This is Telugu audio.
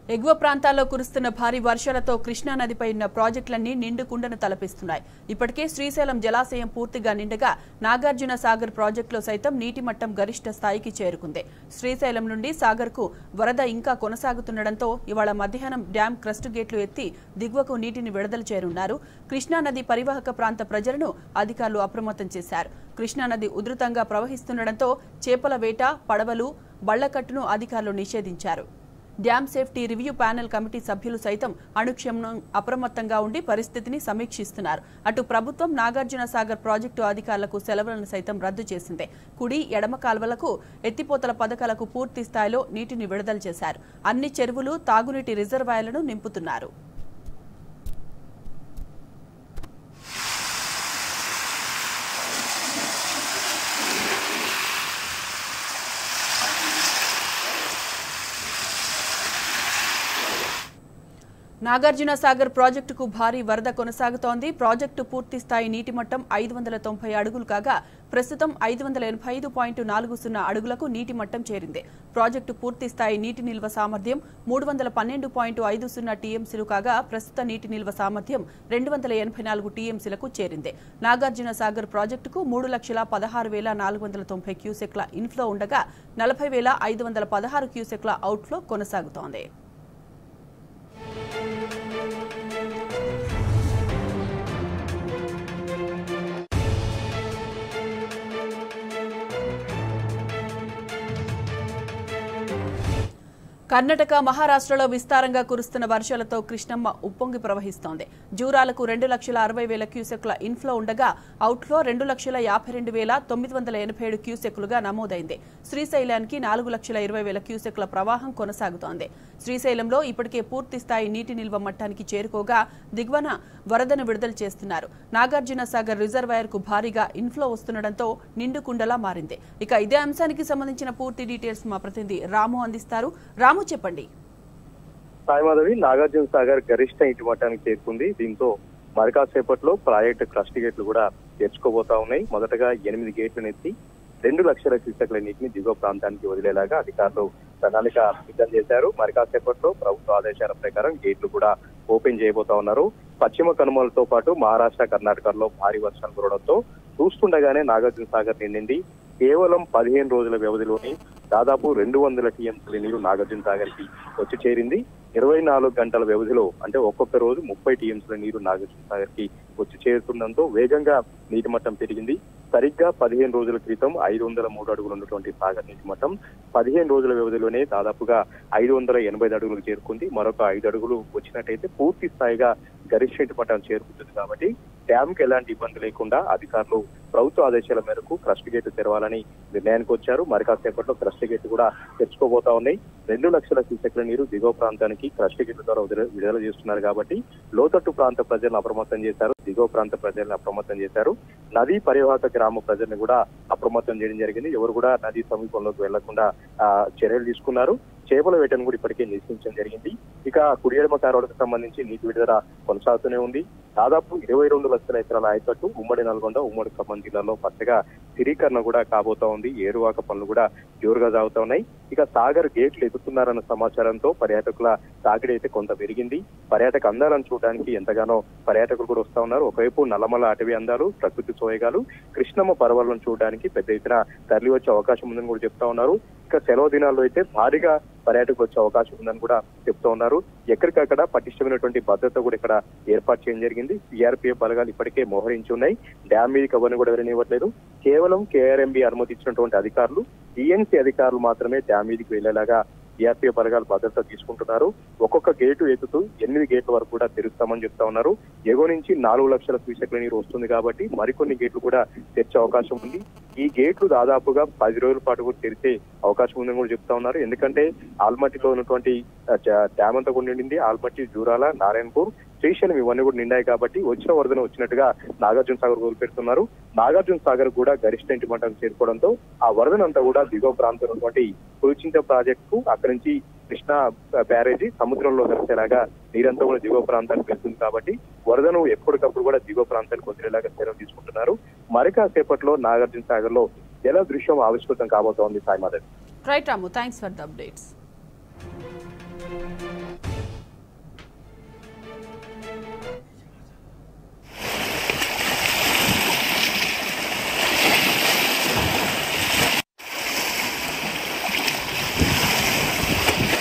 ఎగువ ప్రాంతాల్లో కురుస్తున్న భారీ వర్షాలతో కృష్ణా నదిపై ఉన్న ప్రాజెక్టులన్నీ నిండు కుండను తలపిస్తున్నాయి ఇప్పటికే శ్రీశైలం జలాశయం పూర్తిగా నిండగా నాగార్జున సాగర్ ప్రాజెక్టులో సైతం నీటి మట్టం గరిష్ట స్థాయికి చేరుకుంది శ్రీశైలం నుండి సాగర్కు వరద ఇంకా కొనసాగుతుండటంతో ఇవాళ మధ్యాహ్నం డ్యాం క్రస్ట్ గేట్లు ఎత్తి దిగువకు నీటిని విడుదల చేరున్నారు కృష్ణా నది పరివాహక ప్రాంత ప్రజలను అధికారులు అప్రమత్తం చేశారు కృష్ణా నది ఉధృతంగా ప్రవహిస్తుండటంతో చేపల వేట పడవలు బళ్లకట్టును అధికారులు నిషేధించారు dam safety review panel committee సభ్యులు సైతం అనుక్షణం అప్రమత్తంగా ఉండి పరిస్థితిని సమీక్షిస్తున్నారు అటు ప్రభుత్వం నాగార్జున సాగర్ ప్రాజెక్టు అధికారులకు సెలవులను సైతం రద్దు చేసింది కుడి ఎడమ కాల్వలకు ఎత్తిపోతల పథకాలకు పూర్తి స్థాయిలో నీటిని విడుదల చేశారు అన్ని చెరువులు తాగునీటి రిజర్వాయర్లను నింపుతున్నారు నాగార్జున సాగర్ ప్రాజెక్టుకు భారీ వరద కొనసాగుతోంది ప్రాజెక్టు పూర్తి స్థాయి నీటి మట్టం ఐదు వందల తొంభై అడుగులు కాగా ప్రస్తుతం ఐదు వందల ఎనభై ఐదు పాయింట్ నాలుగు సున్నా అడుగులకు నీటి మట్టం చేరింది ప్రాజెక్టు పూర్తి స్థాయి నీటి నిల్వ సామర్థ్యం మూడు వందల పన్నెండు పాయింట్ ఐదు సున్నా టీఎంసీలు కాగా ప్రస్తుత నీటి నిల్వ సామర్థ్యం రెండు వందల ఎనభై నాలుగు టీఎంసీలకు చేరింది నాగార్జున సాగర్ ప్రాజెక్టుకు మూడు లక్షల పదహారు వేల నాలుగు వందల తొంభై క్యూసెక్ల ఇన్ఫ్లో ఉండగా నలభై వేల ఐదు వందల పదహారు క్యూసెక్ల అవుట్ఫ్లో కొనసాగుతోంది కర్ణాటక మహారాష్ట్రలో విస్తారంగా కురుస్తున్న వర్షాలతో కృష్ణమ్మ ఉప్పొంగి ప్రవహిస్తోంది జూరాలకు రెండు లక్షల అరవై వేల క్యూసెక్ల ఇన్ఫ్లో ఉండగా అవుట్ఫ్లో రెండు లక్షల యాభై రెండు వేల తొమ్మిది వందల ఎనభై ఏడు క్యూసెక్లుగా నమోదైంది శ్రీశైలానికి నాలుగు లక్షల ఇరవై వేల క్యూసెక్ల ప్రవాహం కొనసాగుతోంది శ్రీశైలంలో ఇప్పటికే పూర్తి స్థాయి నీటి నిల్వ మట్టానికి చేరుకోగా దిగువన వరదను విడుదల చేస్తున్నారు నాగార్జున సాగర్ రిజర్వాయర్ కు భారీగా ఇన్ఫ్లో వస్తుండటంతో నిండు కుండలా మారింది ఇక ఇదే అంశానికి సంబంధించిన పూర్తి డీటెయిల్స్ మా ప్రతినిధి రాము అందిస్తారు రాము చెప్పండి సాయిమాధవి నాగార్జున సాగర్ గరిష్ట నీటి మట్టానికి చేరుకుంది దీంతో మరి కాసేపట్లో ప్రాజెక్టు క్రస్ట్ గేట్లు కూడా తెరుచుకోబోతా ఉన్నాయి మొదటగా ఎనిమిది గేట్లను ఎత్తి రెండు లక్షల క్యూసెక్ల నీటిని దిగువ ప్రాంతానికి వదిలేలాగా అధికారులు ప్రణాళిక సిద్ధం చేశారు మరి కాసేపట్లో ప్రభుత్వ ఆదేశాల ప్రకారం గేట్లు కూడా ఓపెన్ చేయబోతా ఉన్నారు పశ్చిమ కనుమలతో పాటు మహారాష్ట్ర కర్ణాటకలో భారీ వర్షాలు కురవడంతో చూస్తుండగానే నాగార్జున సాగర్ నిండింది కేవలం పదిహేను రోజుల వ్యవధిలోనే దాదాపు రెండు వందల టీఎంసీల నీరు నాగార్జున సాగర్ కి వచ్చి చేరింది ఇరవై నాలుగు గంటల వ్యవధిలో అంటే ఒక్కొక్క రోజు ముప్పై టీఎంసీల నీరు నాగార్జున సాగర్ కి వచ్చి చేరుతుండడంతో వేగంగా నీటి మట్టం పెరిగింది సరిగ్గా పదిహేను రోజుల క్రితం ఐదు వందల మూడు అడుగులు ఉన్నటువంటి సాగర్ నీటి మట్టం పదిహేను రోజుల వ్యవధిలోనే దాదాపుగా ఐదు వందల ఎనభై అడుగులకు చేరుకుంది మరొక ఐదు అడుగులు వచ్చినట్టయితే పూర్తి స్థాయిగా గరిష్ట నీటి మట్టం చేరుకుంటుంది కాబట్టి డ్యామ్ కి ఎలాంటి ఇబ్బంది లేకుండా అధికారులు ప్రభుత్వ ఆదేశాల మేరకు క్రస్ట్ గేట్ తెరవాలని నిర్ణయానికి వచ్చారు మరి కాసేపట్లో క్రస్ట్ గేట్ కూడా తెచ్చుకోబోతా ఉన్నాయి రెండు లక్షల క్యూసెక్ల నీరు దిగువ ప్రాంతానికి క్రస్ట్ గేట్ ద్వారా వదిలి- విడుదల చేస్తున్నారు కాబట్టి లోతట్టు ప్రాంత ప్రజలను అప్రమత్తం చేశారు దిగువ ప్రాంత ప్రజలను అప్రమత్తం చేశారు నదీ పరివాహక గ్రామ ప్రజలను కూడా అప్రమత్తం చేయడం జరిగింది ఎవరు కూడా నదీ సమీపంలోకి వెళ్లకుండా ఆ, చర్యలు తీసుకున్నారు చేపల వేటను కూడా ఇప్పటికే నిశ్చయించడం జరిగింది ఇక కుడియడమ కాలువలకు సంబంధించి నీటి విడుదల కొనసాగుతూనే ఉంది దాదాపు ఇరవై రెండు లక్షల ఎకరాల ఆయకట్టు ఉమ్మడి నల్గొండ ఉమ్మడి ఖమ్మం జిల్లాలో పచ్చగా స్థిరీకరణ కూడా కాబోతా ఉంది ఏరువాక పనులు కూడా జోరుగా సాగుతా ఉన్నాయి ఇక సాగర్ గేట్లు ఎదుగుతున్నారన్న సమాచారంతో పర్యాటకుల తాకిడి అయితే కొంత పెరిగింది పర్యాటక అందాలను చూడడానికి ఎంతగానో పర్యాటకులు కూడా వస్తా ఉన్నారు ఒకవైపు నల్లమల అటవీ అందాలు ప్రకృతి సోయగాలు కృష్ణమ్మ పర్వాలను చూడడానికి పెద్ద ఎత్తున తరలి వచ్చే అవకాశం ఉందని కూడా చెప్తా ఉన్నారు ఇక సెలవు దినాల్లో అయితే భారీగా పర్యాటకులు వచ్చే అవకాశం ఉందని కూడా చెప్తా ఉన్నారు ఎక్కడికక్కడ పటిష్టమైనటువంటి భద్రత కూడా ఇక్కడ ఏర్పాటు చేయడం జరిగింది సిఆర్పిఎఫ్ బలగాలు ఇప్పటికే మోహరించి ఉన్నాయి డ్యామ్ మీదకి ఎవరిని కూడా వెళ్ళనివ్వట్లేదు కేవలం కేఆర్ఎంబి అనుమతించినటువంటి అధికారులు ఈఎన్సీ అధికారులు మాత్రమే డ్యామ్ మీదకి వెళ్లేలాగా సిఆర్పిఎఫ్ బలగాలు భద్రత తీసుకుంటున్నారు ఒక్కొక్క గేటు ఎత్తుతూ ఎనిమిది గేట్ల వరకు కూడా తెరుస్తామని చెప్తా ఉన్నారు ఎగువ నుంచి నాలుగు లక్షల క్యూసెక్ల నీరు వస్తుంది కాబట్టి మరికొన్ని గేట్లు కూడా తెరిచే అవకాశం ఉంది ఈ గేట్లు దాదాపుగా పది రోజుల పాటు కూడా తెరిచే అవకాశం ఉందని కూడా చెప్తా ఉన్నారు ఎందుకంటే ఆల్మట్టిలో ఉన్నటువంటి ఆ, జ- డ్యామ్ అంతా కూడా నిండింది ఆల్మట్టి జూరాల నారాయణపూర్ శ్రీశైలం ఇవన్నీ కూడా నిండాయి కాబట్టి వచ్చిన వరదను వచ్చినట్టుగా నాగార్జున సాగర్ వదిలిపెడుతున్నారు నాగార్జున సాగర్ కూడా గరిష్ట ఇంటి మట్టం చేరుకోవడంతో ఆ వరదనంతా కూడా దిగువ ప్రాంతం ఉన్నటువంటి పులిచింత ప్రాజెక్ట్ కు అక్కడి నుంచి కృష్ణా బ్యారేజీ సముద్రంలో కలిసేలాగా నీరంతా కూడా దిగువ ప్రాంతానికి వెళ్తుంది కాబట్టి వరదను ఎప్పటికప్పుడు కూడా దిగువ ప్రాంతానికి వదిలేలాగా చర్యలు తీసుకుంటున్నారు మరి కాసేపట్లో నాగార్జున సాగర్ లో జల దృశ్యం ఆవిష్కృతం కాబోతోంది Saimadhav right Ramu thanks for the updates